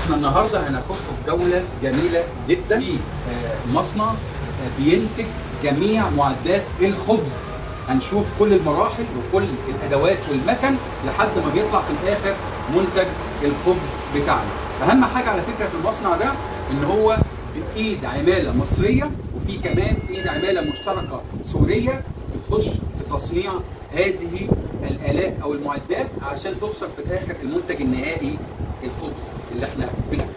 احنا النهارده هناخدكم في جوله جميله جدا في آه، مصنع آه، بينتج جميع معدات الخبز هنشوف كل المراحل وكل الادوات والمكن لحد ما بيطلع في الاخر منتج الخبز بتاعنا اهم حاجه على فكره في المصنع ده ان هو بايد عماله مصريه وفي كمان ايد عماله مشتركه سوريه بتخش في تصنيع هذه الالات او المعدات عشان توصل في الاخر المنتج النهائي الخبز اللي احنا بناكله.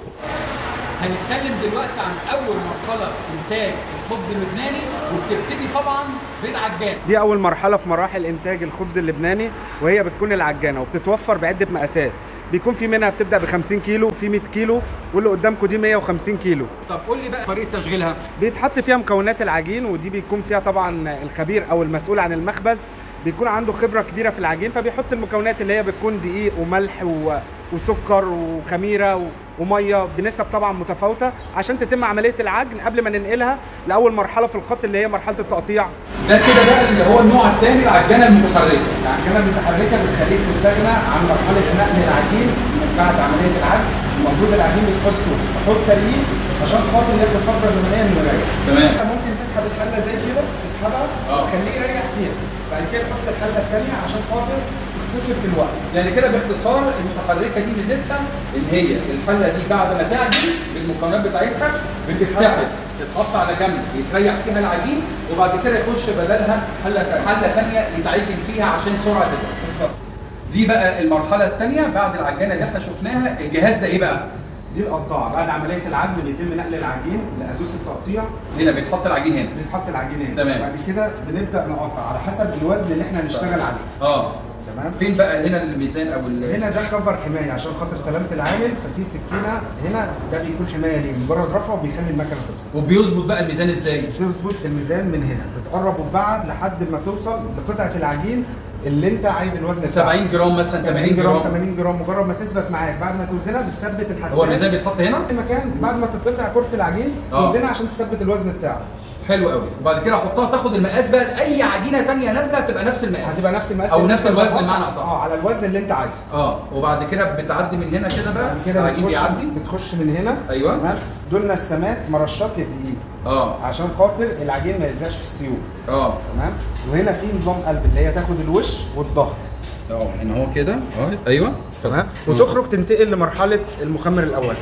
هنتكلم دلوقتي عن اول مرحله في انتاج الخبز اللبناني وبتبتدي طبعا بالعجان. دي اول مرحله في مراحل انتاج الخبز اللبناني وهي بتكون العجانه وبتتوفر بعده مقاسات بيكون في منها بتبدا ب 50 كيلو وفي 100 كيلو واللي قدامكم دي 150 كيلو طب قول لي بقى طريقه تشغيلها. بيتحط فيها مكونات العجين ودي بيكون فيها طبعا الخبير او المسؤول عن المخبز بيكون عنده خبره كبيره في العجين فبيحط المكونات اللي هي بتكون دقيق وملح و... وسكر وخميره و... وميه بنسب طبعا متفاوته عشان تتم عمليه العجن قبل ما ننقلها لاول مرحله في الخط اللي هي مرحله التقطيع ده كده بقى اللي هو النوع الثاني العجانه المتحركه. العجينه المتحركه بتخليك تستغنى عن مرحله نقل العجين من بعد عمليه العجن المفروض العجين بتحطه في حوض تليين عشان خاطر ياخد فتره زمنيه انه يريح تمام. انت ممكن تسحب الحله زي كده تسحبها آه. وتخليه يريح فيها بعد كده تحط الحله الثانيه عشان خاطر تختصر في الوقت يعني كده باختصار المتحركه دي ميزتها ان هي الحله دي بعد ما تعجن بالمكونات بتاعتها بتتسحب تتحط على جنب يتريح فيها العجين وبعد كده يخش بدلها حله تانية حله ثانيه يتعجن فيها عشان سرعه الوقت بالظبط دي بقى المرحله الثانيه بعد العجانه اللي احنا شفناها الجهاز ده ايه بقى؟ دي القطاعه بعد عمليه العجن بيتم نقل العجين لادوس التقطيع هنا بيتحط العجين هنا بيتحط العجين هنا تمام. بعد كده بنبدا نقطع على حسب الوزن اللي احنا هنشتغل عليه اه تمام فين بقى هنا الميزان او ال- هنا ده كفر حمايه عشان خاطر سلامه العامل ففي سكينه هنا ده بيكون حمايه ليه مجرد رفعه بيخلي المكنه تفصل وبيظبط بقى الميزان ازاي؟ تظبط الميزان من هنا بتقرب وتبعد لحد ما توصل لقطعه العجين اللي انت عايز الوزن بتاعها 70 جرام مثلا 80 جرام 80 جرام مجرد ما تثبت معاك بعد ما توزنها بتثبت الحساس هو الميزان بيتحط هنا؟ في مكان بعد ما تتقطع كره العجين آه. توزنها عشان تثبت الوزن بتاعه حلو قوي وبعد كده احطها تاخد المقاس بقى لاي عجينه ثانيه نازله تبقى نفس المقاس هتبقى نفس المقاس أو اللي نفس انت الوزن ظبطها. بمعنى أصح. اه على الوزن اللي انت عايزه اه وبعد كده بتعدي من هنا كده بقى بعد كده العجين بتخش بيعدي بتخش من هنا أيوة. تمام دول نسمات مرشات للدقيق اه عشان خاطر العجين ما يلزقش في السيول اه تمام وهنا في نظام قلب اللي هي تاخد الوش والظهر اه هنا هو كده اه ايوه تمام وتخرج تنتقل لمرحله المخمر الاولي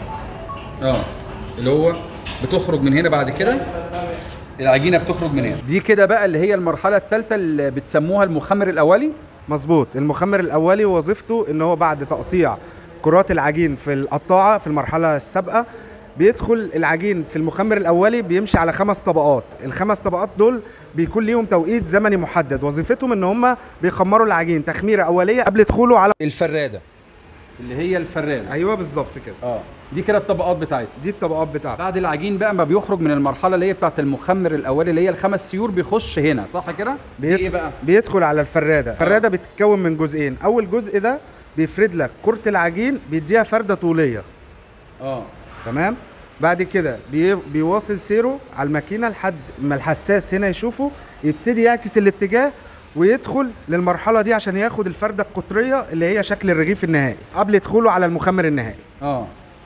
اه اللي هو بتخرج من هنا بعد كده العجينه بتخرج من هنا دي كده بقى اللي هي المرحله الثالثه اللي بتسموها المخمر الاولي مظبوط المخمر الاولي وظيفته ان هو بعد تقطيع كرات العجين في القطاعه في المرحله السابقه بيدخل العجين في المخمر الاولي بيمشي على خمس طبقات الخمس طبقات دول بيكون ليهم توقيت زمني محدد وظيفتهم ان هم بيخمروا العجين تخميره اوليه قبل دخوله على الفراده اللي هي الفراده ايوه بالظبط كده اه دي كده الطبقات بتاعتها دي الطبقات بتاعته بعد العجين بقى ما بيخرج من المرحله اللي هي بتاعت المخمر الاولي اللي هي الخمس سيور بيخش هنا صح كده دي ايه بقى بيدخل على الفراده الفراده بتتكون من جزئين اول جزء ده بيفرد لك كره العجين بيديها فرده طوليه اه تمام بعد كده بي... بيواصل سيره على الماكينه لحد ما الحساس هنا يشوفه يبتدي يعكس الاتجاه ويدخل للمرحله دي عشان ياخد الفرده القطريه اللي هي شكل الرغيف النهائي قبل دخوله على المخمر النهائي اه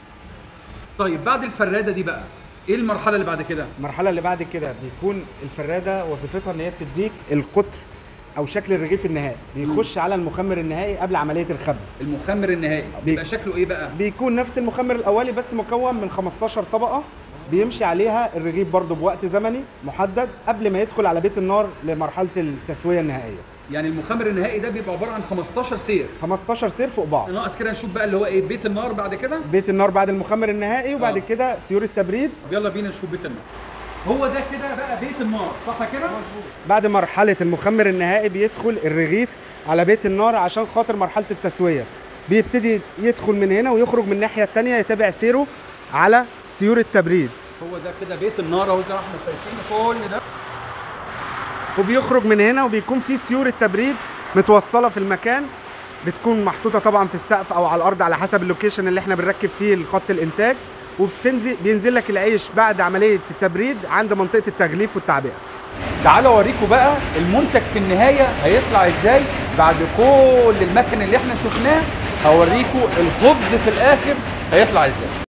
طيب بعد الفراده دي بقى ايه المرحله اللي بعد كده المرحله اللي بعد كده بيكون الفراده وظيفتها ان هي بتديك القطر او شكل الرغيف النهائي بيخش على المخمر النهائي قبل عمليه الخبز المخمر النهائي بيبقى شكله ايه بقى بيكون نفس المخمر الاولي بس مكون من 15 طبقه بيمشي عليها الرغيف برضو بوقت زمني محدد قبل ما يدخل على بيت النار لمرحله التسويه النهائيه يعني المخمر النهائي ده بيبقى عباره عن 15 سير 15 سير فوق بعض ناقص كده نشوف بقى اللي هو ايه بيت النار بعد كده بيت النار بعد المخمر النهائي وبعد آه. كده سيور التبريد طب يلا بينا نشوف بيت النار هو ده كده بقى بيت النار صح كده بعد مرحله المخمر النهائي بيدخل الرغيف على بيت النار عشان خاطر مرحله التسويه بيبتدي يدخل من هنا ويخرج من الناحيه الثانيه يتابع سيره على سيور التبريد هو ده كده بيت النار اهو زي ما احنا شايفين كل ده وبيخرج من هنا وبيكون في سيور التبريد متوصله في المكان بتكون محطوطه طبعا في السقف او على الارض على حسب اللوكيشن اللي احنا بنركب فيه الخط الانتاج وبتنزل بينزل لك العيش بعد عمليه التبريد عند منطقه التغليف والتعبئه تعالوا اوريكم بقى المنتج في النهايه هيطلع ازاي بعد كل المكن اللي احنا شفناه هوريكم الخبز في الاخر هيطلع ازاي